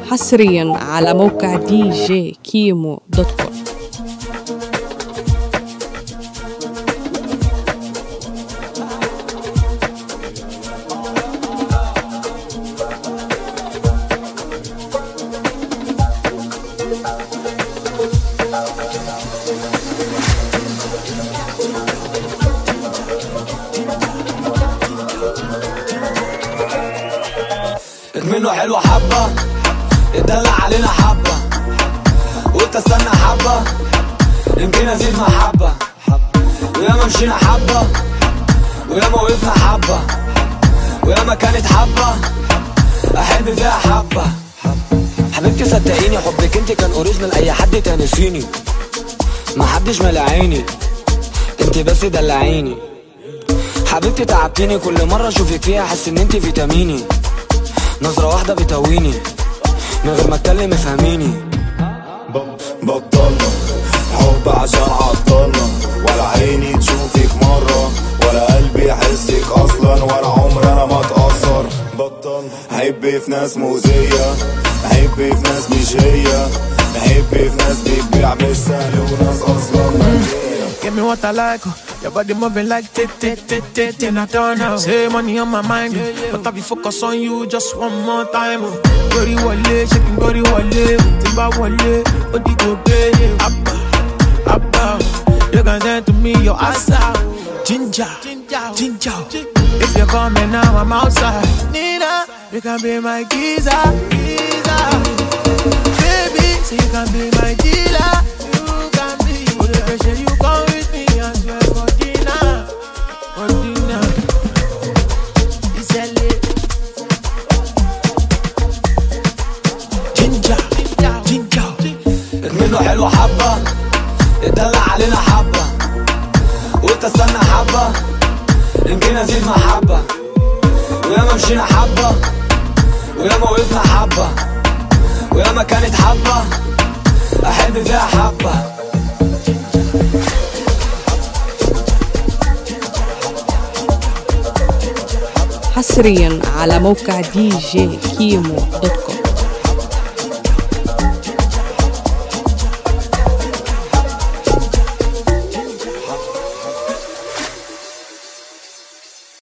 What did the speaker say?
حصريا على موقع دي جي كيمو دوت كوم منه حلوة حبة اتدلع علينا حبة قلت استنى حبة يمكن ازيد محبة وياما مشينا حبة وياما وقفنا حبة وياما كانت حبة احب فيها حبة حبيبتي صدقيني حبك انت كان اوريجنال اي حد تاني صيني محدش ملاعيني انت بس دلعيني حبيبتي تعبتيني كل مرة اشوفك فيها احس ان انت فيتاميني نظرة واحدة بتهويني من غير ما اتكلم افهميني بطلنا حب عشان عطلنا ولا عيني تشوفك مرة ولا قلبي يحسك اصلا ولا عمر انا ما اتأثر بطلنا حبي في ناس مؤذية حبي في ناس مش هي حبي في ناس بتبيع بالسهل وناس اصلا مادية Give me what I like. oh. Your body moving like tit tit tit tit and I don't know. Say money on my mind, oh. but I be focus on you just one more time. Oh. Body wale, shaking body wale, timba wale, body go pay. Abba, abba, you can send to me your answer. Ginger, ginger, ginger. If you're coming now, I'm outside. Nina, you can be my geezer, geezer. Baby, so you can be my dealer. You can be. For the pressure you come with me, I swear for dinner, for dinner. It's LA. Ginger, ginger, منه حلوة حبة اتدلع علينا حبة قلت استنى حبة يمكن ازيد محبة وياما مشينا حبة وياما وقفنا حبة وياما كانت حبة احب فيها حبة حصريا على موقع دي جي كيمو دوت كوم